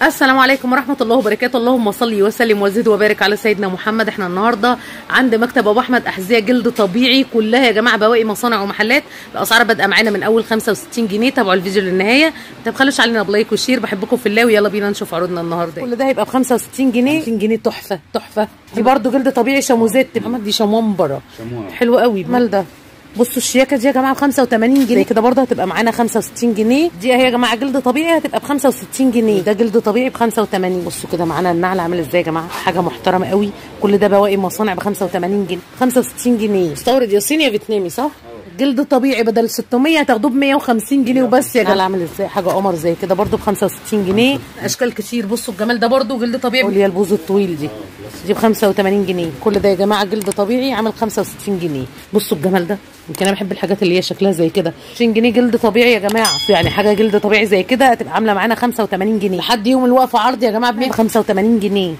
السلام عليكم ورحمة الله وبركاته اللهم صل وسلم وزد وبارك على سيدنا محمد احنا النهاردة عند مكتب ابو احمد احذية جلد طبيعي كلها يا جماعة بواقي مصانع ومحلات الاسعار بادئة معانا من اول 65 جنيه تابعوا الفيديو للنهاية ما تبخلوش علينا بلايك وشير بحبكم في الله ويلا بينا نشوف عروضنا النهاردة كل ده هيبقى ب 65 جنيه 60 جنيه تحفة تحفة دي برضو جلد طبيعي شاموزيت محمد دي شموع من بره شموع. حلو قوي مال ده بصوا الشياكه دي يا جماعه ب 85 جنيه كده برضه هتبقى معانا 65 جنيه دي اهي يا جماعه جلد طبيعي هتبقى ب 65 جنيه ده جلد طبيعي ب 85 بصوا كده معانا النعل عامل ازاي يا جماعه حاجه محترمه قوي كل ده بواقي مصانع ب 85 جنيه 65 جنيه مستورد يا صيني يا فيتنامي صح جلد طبيعي بدل 600 هتاخدوه ب 150 جنيه وبس يا جماعه عامل ازاي حاجه قمر زي كده برضه ب 65 جنيه اشكال كتير بصوا الجمال ده برضه جلد طبيعي اللي هي البوز الطويل دي دي ب 85 جنيه كل ده يا جماعه جلد طبيعي عامل 65 جنيه بصوا الجمال ده يمكن انا بحب الحاجات اللي هي شكلها زي كده 20 جنيه جلد طبيعي يا جماعه يعني حاجه جلد طبيعي زي كده هتبقى عامله معانا 85 جنيه لحد يوم الوقفه عرض يا جماعه ب 85 جنيه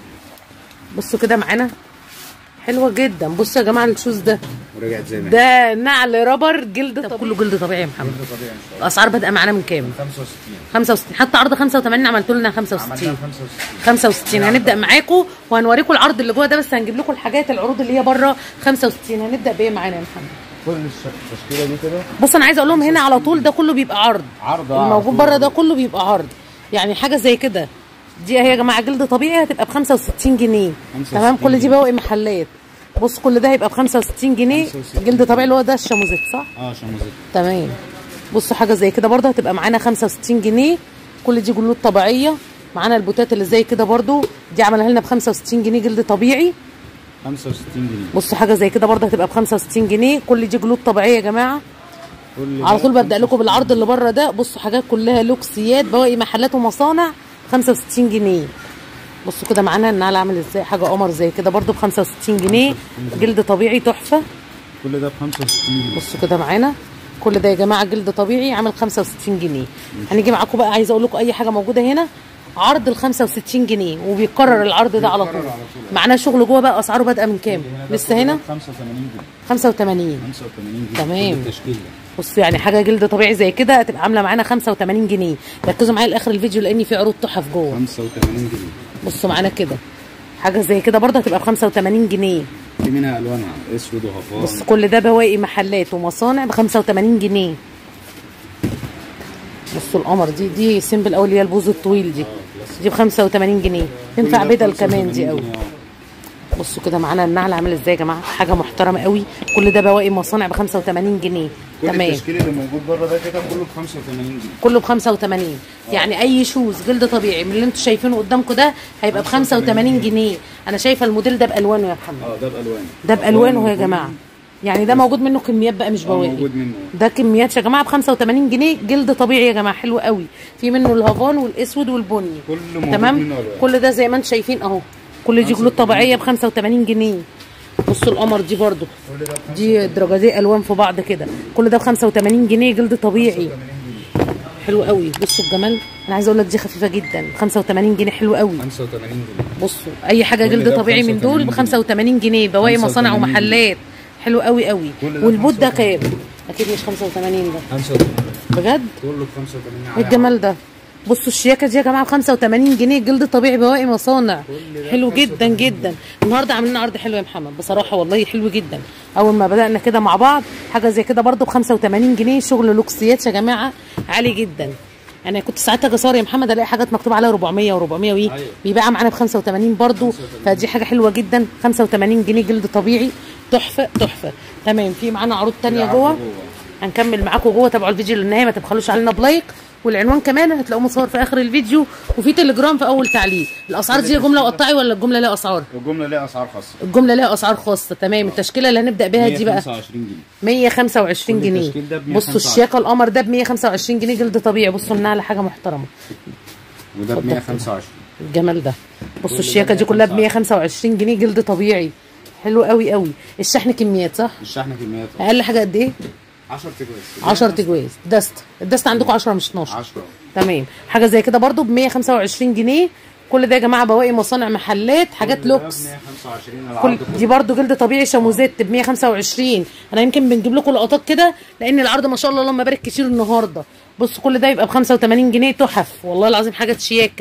بصوا كده معانا حلوه جدا بصوا يا جماعه الشوز ده ورجعت زي ما هي ده نعل رابر جلد طبيعي كله جلد طبيعي يا محمد طبيعي ان شاء الله الاسعار بادئه معانا من كام 65 65 حتى عرض 85 عملتوا لنا 65 عملنا 65 65 هنبدا معاكم وهنوريكم العرض اللي جوه ده بس هنجيب لكم الحاجات العروض اللي هي بره 65 هنبدا بايه معانا يا محمد كل الش- التشكيله دي كده بص انا عايزه اقول لهم هنا على طول ده كله بيبقى عرض عرض آه، الموجود على بره طول. ده كله بيبقى عرض يعني حاجه زي كده دي اهي يا جماعه جلد طبيعي هتبقى ب 65 جنيه 65 تمام كل دي جنيه. بواقي محلات بص كل ده هيبقى ب 65 جنيه 65 جلد طبيعي اللي هو ده الشاموزيت صح اه شموزيت تمام بصوا حاجه زي كده برضه هتبقى معانا 65 جنيه كل دي جلود طبيعيه معانا البوتات اللي زي كده برضه دي عملها لنا ب 65 جنيه جلد طبيعي 65 جنيه بصوا حاجه زي كده برضه هتبقى ب 65 جنيه كل دي جلود طبيعيه يا جماعه كل على ده طول ببدا لكم بالعرض اللي بره ده بصوا حاجات كلها لوكسيات بواقي محلات ومصانع 65 جنيه بصوا كده معانا النعل عامل ازاي حاجه قمر زي كده برضو ب 65 جنيه جلد طبيعي تحفه كل ده ب 65 جنيه بصوا كده معانا كل ده يا جماعه جلد طبيعي عامل 65 جنيه هنيجي معاكم بقى عايزه اقول لكم اي حاجه موجوده هنا عرض ال 65 جنيه وبيتكرر العرض ده على طول بيتكرر على طول. معانا شغل جوه بقى اسعاره بادئه من كام لسه هنا 85 جنيه 85 85 جنيه تمام. كل التشكيله بص يعني حاجه جلد طبيعي زي كده هتبقى عامله معانا 85 جنيه ركزوا معايا لاخر الفيديو لان في عروض تحف جوه 85 جنيه بصوا معانا كده حاجه زي كده برضه هتبقى ب 85 جنيه في منها الوان اسود وهفان بص كل ده بواقي محلات ومصانع ب 85 جنيه بصوا القمر دي دي سيمبل قوي اللي هي البوز الطويل دي دي ب 85 جنيه تنفع كل ده بدل كمان 85 دي قوي جنيه، آه. بصوا كده معانا النعل عامل ازاي يا جماعه حاجه محترمه قوي كل ده بواقي مصانع ب 85 جنيه كل تمام التشكيل اللي موجود بره ده كده كله ب 85 جنيه كله ب 85 يعني اي شوز جلد طبيعي من اللي انتوا شايفينه قدامكم ده هيبقى ب 85 جنيه انا شايفه الموديل ده بالوانه يا محمد اه ده بالوان ده بالوانه يا جماعه يعني ده موجود منه كميات بقى مش اه بواقي موجود منه ده كميات يا جماعه ب 85 جنيه جلد طبيعي يا جماعه حلو قوي في منه الهافان والاسود والبني كل موجود تمام منه ألوان. كل ده زي ما انتم شايفين اهو كل دي جلود 85 طبيعيه ب 85 جنيه بصوا القمر دي برضو كل ده ب دي درجتين الوان في بعض كده كل ده ب 85 جنيه جلد طبيعي حلو قوي بصوا الجمال انا عايزه اقول لك دي خفيفه جدا 85 جنيه حلو قوي 85 جنيه بصوا اي حاجه كل جلد ده ب طبيعي من دول ب 85 جنيه بواقي 85 مصانع جنيه. ومحلات حلو قوي قوي كل ده والبوت ده 85 كام اكيد مش 85 ده 85 بجد كله ب 85 ايه الجمال ده بصوا الشياكه دي يا جماعه ب 85 جنيه جلد طبيعي بواقي مصانع كل ده حلو ب جدا 85 جدا النهارده عاملين عرض حلو يا محمد بصراحه والله حلو جدا اول ما بدانا كده مع بعض حاجه زي كده برده ب 85 جنيه شغل لوكسيات يا جماعه عالي جدا انا كنت ساعتها جسار يا محمد الاقي حاجات مكتوب عليها 400 و400 وايه أيوة. بيباع معانا ب 85 برده فدي حاجه حلوه جدا 85 جنيه جلد طبيعي تحفه تحفه تمام في معانا عروض تانية عرض جوه جوه. هنكمل معاكم جوه تابعوا الفيديو للنهايه ما تبخلوش علينا بلايك والعنوان كمان هتلاقوه مصور في اخر الفيديو وفي تليجرام في اول تعليق الاسعار دي جمله وقطعي ولا الجمله ليها اسعار الجمله ليها اسعار خاصه الجمله ليها اسعار خاصه تمام التشكيله اللي هنبدا بيها دي بقى 125 جنيه 125 كل جنيه التشكيل ده ب بصوا 125. الشياكه القمر ده ب 125 جنيه جلد طبيعي بصوا النعله حاجه محترمه وده ب اتفضل. 125 الجمال ده بصوا كل ده الشياكه دي كلها ب 125. 125 جنيه جلد طبيعي حلو قوي قوي الشحن كميات صح الشحن كميات اقل حاجه قد ايه 10 تجواز 10 تجواز دست الدست عندكم 10 مش 12 10 تمام حاجه زي كده برضو ب 125 جنيه كل ده يا جماعه بواقي مصانع محلات حاجات لوكس 125 كل العرض دي برضو جلد طبيعي شاموزيت ب 125 انا يمكن بنجيب لكم لقطات كده لان العرض ما شاء الله اللهم بارك كتير النهارده بص كل ده يبقى ب 85 جنيه تحف والله العظيم حاجه شياكه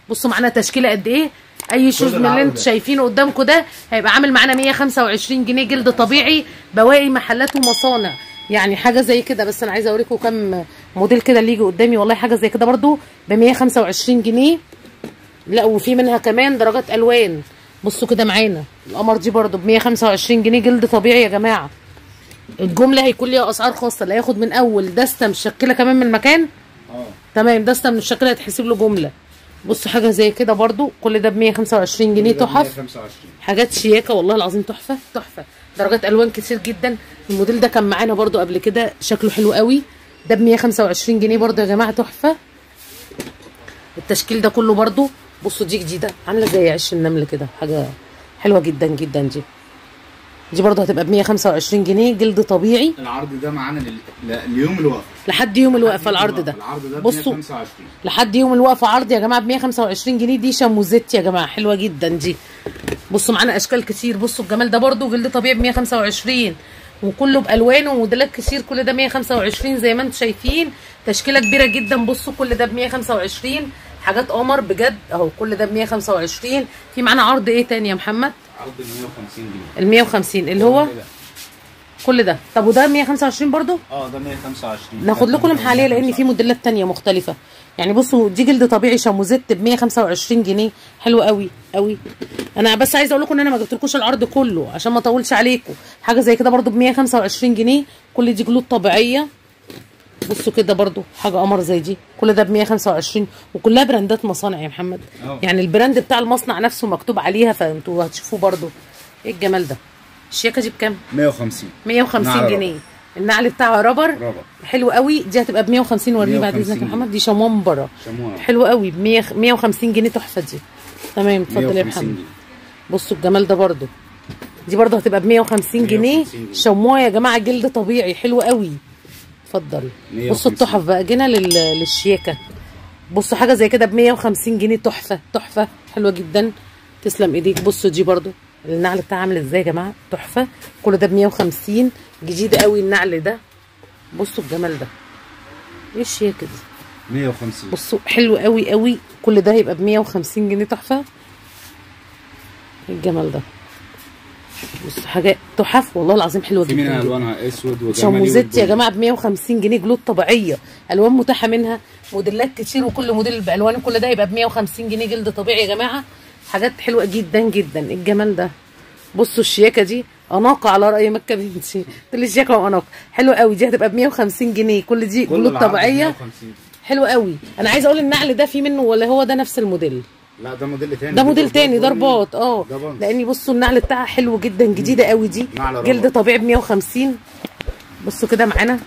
بصوا معانا تشكيله قد ايه اي شوز من اللي العرض انتوا ده. شايفينه قدامكم ده هيبقى عامل معانا 125 جنيه جلد طبيعي بواقي محلات ومصانع يعني حاجه زي كده بس انا عايزه اوريكم كام موديل كده اللي يجي قدامي والله حاجه زي كده برضو ب 125 جنيه لا وفي منها كمان درجات الوان بصوا كده معانا القمر دي برضو ب 125 جنيه جلد طبيعي يا جماعه الجمله هيكون ليها اسعار خاصه اللي هياخد من اول دسته مشكله كمان من المكان اه تمام دسته من الشكل هتحسب له جمله بصوا حاجه زي كده برضو كل ده ب 125 جنيه تحف 125 حاجات شياكه والله العظيم تحفه تحفه درجات الوان كتير جدا الموديل ده كان معانا برضو قبل كده شكله حلو قوي ده ب 125 جنيه برضو يا جماعه تحفه التشكيل ده كله برضو بصوا دي جديده عامله زي عش النمل كده حاجه حلوه جدا جدا دي دي برضو هتبقى ب 125 جنيه جلد طبيعي العرض ده معانا لل... ل- ليوم الوقفه لحد يوم الوقفه العرض ده العرض ده ب بصوا 125 لحد يوم الوقفه عرض يا جماعه ب 125 جنيه دي شموزيت يا جماعه حلوه جدا دي بصوا معانا اشكال كتير بصوا الجمال ده برده جلد طبيعي ب 125 وكله بالوانه وموديلات كتير كل ده 125 زي ما انتم شايفين تشكيله كبيره جدا بصوا كل ده ب 125 حاجات قمر بجد اهو كل ده ب 125 في معانا عرض ايه تاني يا محمد عرض 150 جنيه ال 150 اللي هو كده. كل ده طب وده 125 برده اه ده 125 ناخد لكم لمحه عليه لان في موديلات تانية مختلفه يعني بصوا دي جلد طبيعي شاموزيت ب 125 جنيه حلو قوي قوي انا بس عايزه اقول لكم ان انا ما جبتلكوش العرض كله عشان ما اطولش عليكم حاجه زي كده برضو ب 125 جنيه كل دي جلود طبيعيه بصوا كده برضو حاجه قمر زي دي كل ده ب 125 وكلها براندات مصانع يا محمد اه. يعني البراند بتاع المصنع نفسه مكتوب عليها فانتوا هتشوفوه برضو ايه الجمال ده الشياكه دي بكام 150 150 نعل جنيه النعل بتاعها رابر رابر. حلو قوي دي هتبقى ب 150 وريني بعد 150 اذنك يا جنيه. محمد دي شموع من بره شموع حلو قوي ب 100 150 جنيه تحفه دي تمام اتفضل يا 150 محمد جنيه. بصوا الجمال ده برضو دي برضو هتبقى ب 150 جنيه 150 جنيه. شموع يا جماعه جلد طبيعي حلو قوي اتفضل 150. بصوا التحف بقى جينا لل- للشياكه بصوا حاجه زي كده ب 150 جنيه تحفه تحفه حلوه جدا تسلم ايديك بصوا دي برضو النعل بتاعها عامل ازاي يا جماعه تحفه كل ده ب 150 جديد قوي النعل ده بصوا الجمال ده ايه الشياكه دي 150 بصوا حلو قوي قوي كل ده هيبقى ب 150 جنيه تحفه ايه الجمال ده بصوا حاجه تحف والله العظيم حلوه في جدا منها جدا. الوانها اسود وجمالي شموزيت يا والبني. جماعه ب 150 جنيه جلود طبيعيه الوان متاحه منها موديلات كتير وكل موديل بالوان كل ده يبقى ب 150 جنيه جلد طبيعي يا جماعه حاجات حلوه جدا جدا إيه الجمال ده بصوا الشياكه دي اناقه على راي مكه بنتي قلت لي شياكه واناقه حلوه قوي دي هتبقى ب 150 جنيه كل دي كل جلود العرض طبيعيه 150. حلو قوي انا عايزه اقول النعل ده في منه ولا هو ده نفس الموديل لا ده موديل تاني ده موديل تاني ده ضربات اه ده بنص. لاني بصوا النعل بتاعها حلو جدا جديده قوي دي نعل ربر. جلد طبيعي ب 150 بصوا كده معانا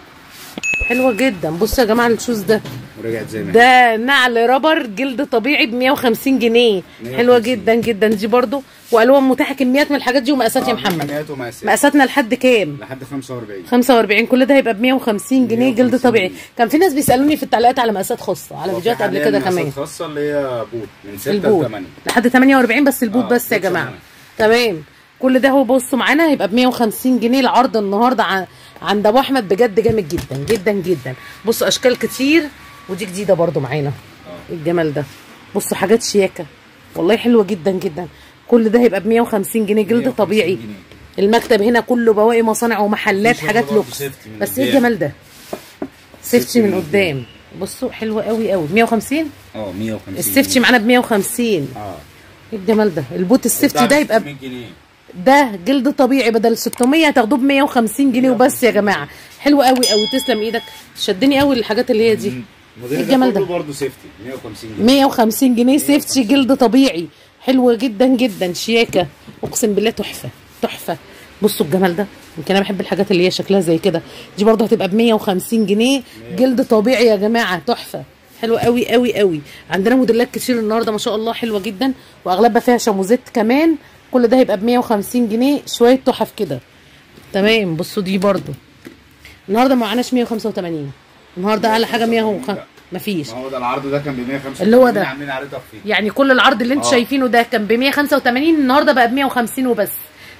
حلوه جدا بصوا يا جماعه الشوز ده ورجعت زي ما هي. ده نعل رابر جلد طبيعي ب 150 جنيه 150. حلوه جدا جدا دي برضو والوان متاحه كميات من الحاجات دي ومقاسات يا آه، محمد كميات ومقاسات. مقاساتنا لحد كام لحد 45 45 كل ده هيبقى ب 150 جنيه جلد 150 طبيعي جنيه. كان في ناس بيسالوني في التعليقات على مقاسات خاصه على وفي فيديوهات قبل حاليا كده مقاسات كمان خاصه اللي هي بوت من 6 ل البوت 8 لحد 48 بس البوت آه، بس يا بوت جماعه ثمانية. تمام كل ده هو بصوا معانا هيبقى ب 150 جنيه العرض النهارده ع- عند ابو احمد بجد جامد جدا جدا جدا بصوا اشكال كتير ودي جديده برضو معانا اه الجمال ده بصوا حاجات شياكه والله حلوه جدا جدا كل ده هيبقى ب 150 جنيه جلد 150 طبيعي جنيه. المكتب هنا كله بواقي مصانع ومحلات في شغل حاجات برضه لوكس سيفتي من بس ايه قدام. الجمال ده سيفتي سيفتي من من قدام بصوا حلوه قوي قوي 150 اه 150 السيفتي معانا ب 150 اه ايه الجمال ده البوت السيفتي ده يبقى ب- 600 جنيه ده جلد طبيعي بدل 600 هتاخدوه ب 150 جنيه وبس يا جماعه حلو قوي قوي تسلم ايدك شدني قوي الحاجات اللي هي دي الموديل إيه الجمال ده ده؟ كله برضه سيفتي 150 جنيه 150 جنيه سيفتي جلد طبيعي حلوه جدا جدا شياكه اقسم بالله تحفه تحفه بصوا الجمال ده يمكن انا بحب الحاجات اللي هي شكلها زي كده دي برضه هتبقى ب 150 جنيه جلد طبيعي يا جماعه تحفه حلوه قوي قوي قوي عندنا موديلات كتير النهارده ما شاء الله حلوه جدا واغلبها فيها شاموزيت كمان كل ده هيبقى ب 150 جنيه شويه تحف كده تمام بصوا دي برضه النهارده ما معناش 185 النهارده اعلى حاجه 105 مفيش ما هو ده العرض ده كان ب 150 اللي هو ده. عاملين عليه تخفيض يعني كل العرض اللي انتوا آه. شايفينه ده كان ب 185 النهارده بقى ب 150 وبس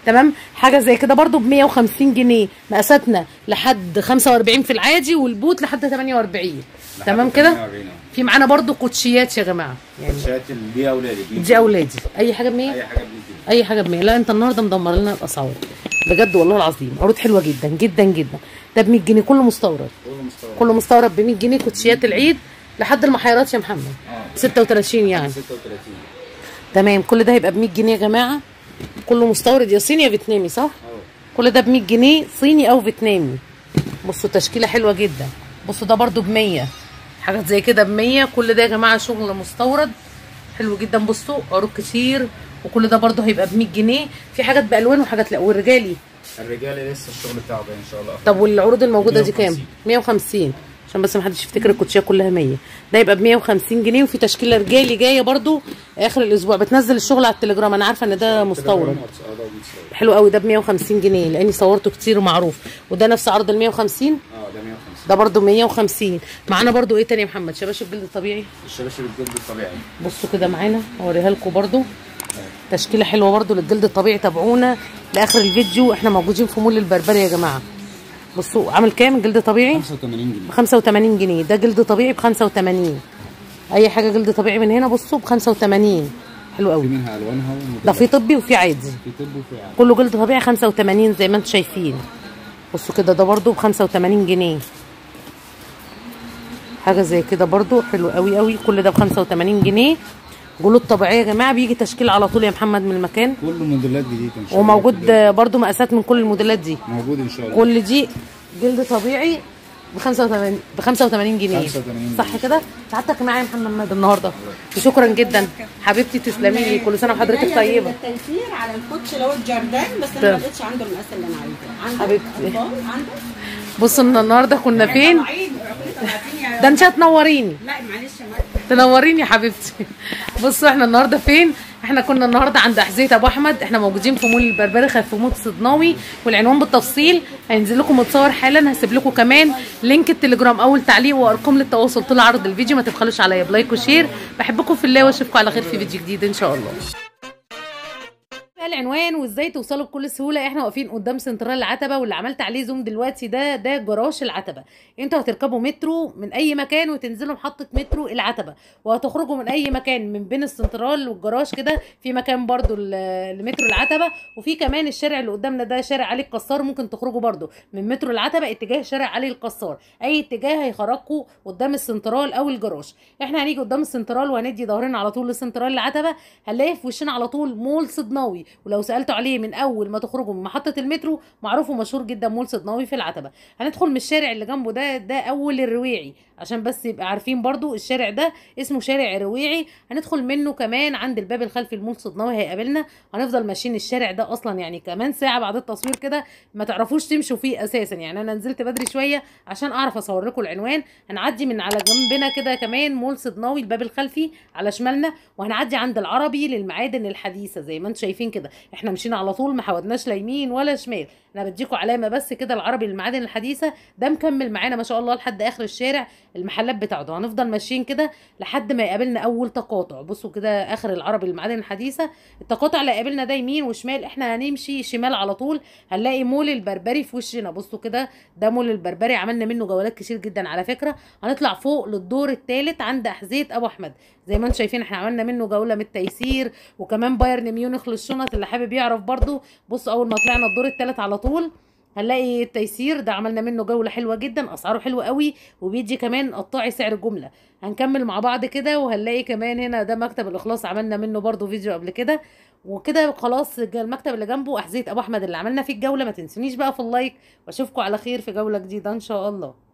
تمام حاجه زي كده برضو ب 150 جنيه مقاساتنا لحد 45 في العادي والبوت لحد 48 تمام كده 48 أهو. في معانا برضو كوتشيات يا جماعه يعني شات دي اولادي دي دي اولادي اي حاجه ب 100 اي حاجه بنتي اي حاجه ب 100 لا انت النهارده مدمر لنا الاسعار بجد والله العظيم عروض حلوه جدا جدا جدا ده ب 100 جنيه كله مستورد كله مستورد كله مستورد ب 100 جنيه كوتشيات العيد لحد المحيرات يا محمد اه 36 يعني 36 تمام كل ده هيبقى ب 100 جنيه يا جماعه كله مستورد يا صيني يا فيتنامي صح اه كل ده ب 100 جنيه صيني او فيتنامي بصوا تشكيله حلوه جدا بصوا ده برده ب 100 حاجات زي كده ب 100 كل ده يا جماعه شغل مستورد حلو جدا بصوا عروض كتير وكل ده برده هيبقى ب 100 جنيه في حاجات بالوان وحاجات لا والرجالي الرجال لسه الشغل بتاعه ده ان شاء الله طب والعروض الموجوده دي كام 150. 150 عشان بس ما حدش يفتكر الكوتشيه كلها 100 ده يبقى ب 150 جنيه وفي تشكيله رجالي جايه برده اخر الاسبوع بتنزل الشغل على التليجرام انا عارفه ان ده مستورد اه ده مستورد حلو قوي ده ب 150 جنيه لاني صورته كتير ومعروف وده نفس عرض ال 150 اه ده 150 ده برده 150 معانا برده ايه تاني يا محمد شباشب جلد طبيعي الشباشب الجلد الطبيعي بصوا كده معانا اوريها لكم برده تشكيله حلوه برده للجلد الطبيعي تابعونا لاخر الفيديو احنا موجودين في مول البربري يا جماعه بصوا عامل كام الجلد طبيعي 85 جنيه ب 85 جنيه ده جلد طبيعي ب 85 اي حاجه جلد طبيعي من هنا بصوا ب 85 حلو في قوي منها الوانها ده في طبي وفي عادي في طب وفي عادي كله جلد طبيعي 85 زي ما انتم شايفين بصوا كده ده برضو ب 85 جنيه حاجه زي كده برضو حلو قوي قوي كل ده ب 85 جنيه جلود طبيعيه يا جماعه بيجي تشكيل على طول يا محمد من المكان كله موديلات جديده ان شاء الله وموجود برضو مقاسات من كل الموديلات دي موجود ان شاء الله كل دي جلد طبيعي ب 85 ب 85 جنيه 85 صح كده سعادتك معايا يا محمد النهارده وشكرا جدا حبيبتي تسلمي لي كل سنه وحضرتك طيبه التيسير على الكوتش اللي هو الجردان بس طب. انا ما لقيتش عنده المقاس اللي انا عايزاه عندك حبيبتي. أطفال؟ عندك بصوا ان النهارده كنا فين مواعيد كلنا طالعين يا- ده انت هتنوريني لا معلش يا مريم تنوريني يا حبيبتي بصوا احنا النهارده فين احنا كنا النهارده عند احذيه ابو احمد احنا موجودين في مول البربري خلف مول صدناوي والعنوان بالتفصيل هينزل لكم متصور حالا هسيب لكم كمان لينك التليجرام اول تعليق وارقام للتواصل طول عرض الفيديو ما تبخلوش عليا بلايك وشير بحبكم في الله واشوفكم على خير في فيديو جديد ان شاء الله بقى العنوان وازاي توصلوا بكل سهوله احنا واقفين قدام سنترال العتبه واللي عملت عليه زوم دلوقتي ده ده جراج العتبه انتوا هتركبوا مترو من اي مكان وتنزلوا محطه مترو العتبه وهتخرجوا من اي مكان من بين السنترال والجراج كده في مكان برضو ل- لمترو العتبه وفي كمان الشارع اللي قدامنا ده شارع علي القصار ممكن تخرجوا برضو من مترو العتبه اتجاه شارع علي القصار اي اتجاه هيخرجكم قدام السنترال او الجراج احنا هنيجي قدام السنترال وهندي ظهرنا على طول لسنترال العتبه هنلاقي في وشنا على طول مول صدناوي ولو سالتوا عليه من اول ما تخرجوا من محطه المترو معروف ومشهور جدا مول صدناوي في العتبه هندخل من الشارع اللي جنبه ده ده اول الرويعي عشان بس يبقى عارفين برضو الشارع ده اسمه شارع رويعي هندخل منه كمان عند الباب الخلفي المول صدناوي هيقابلنا هنفضل ماشيين الشارع ده اصلا يعني كمان ساعه بعد التصوير كده ما تعرفوش تمشوا فيه اساسا يعني انا نزلت بدري شويه عشان اعرف اصور لكم العنوان هنعدي من على جنبنا كده كمان مول صدناوي الباب الخلفي على شمالنا وهنعدي عند العربي للمعادن الحديثه زي ما انتم شايفين كده احنا مشينا على طول ما حودناش لا يمين ولا شمال انا بديكم علامه بس كده العربي للمعادن الحديثه ده مكمل معانا ما شاء الله لحد اخر الشارع المحلات بتاعته هنفضل ماشيين كده لحد ما يقابلنا اول تقاطع بصوا كده اخر العربي للمعادن الحديثه التقاطع اللي يقابلنا ده يمين وشمال احنا هنمشي شمال على طول هنلاقي مول البربري في وشنا بصوا كده ده مول البربري عملنا منه جولات كتير جدا على فكره هنطلع فوق للدور الثالث عند احذيه ابو احمد زي ما انتم شايفين احنا عملنا منه جوله من التيسير وكمان بايرن ميونخ للشنط اللي حابب يعرف برضو بصوا اول ما طلعنا الدور الثالث على طول هنلاقي التيسير ده عملنا منه جوله حلوه جدا اسعاره حلوه قوي وبيدي كمان قطاعي سعر الجمله هنكمل مع بعض كده وهنلاقي كمان هنا ده مكتب الاخلاص عملنا منه برضو فيديو قبل كده وكده خلاص جا المكتب اللي جنبه احذيه ابو احمد اللي عملنا فيه الجوله ما تنسونيش بقى في اللايك واشوفكم على خير في جوله جديده ان شاء الله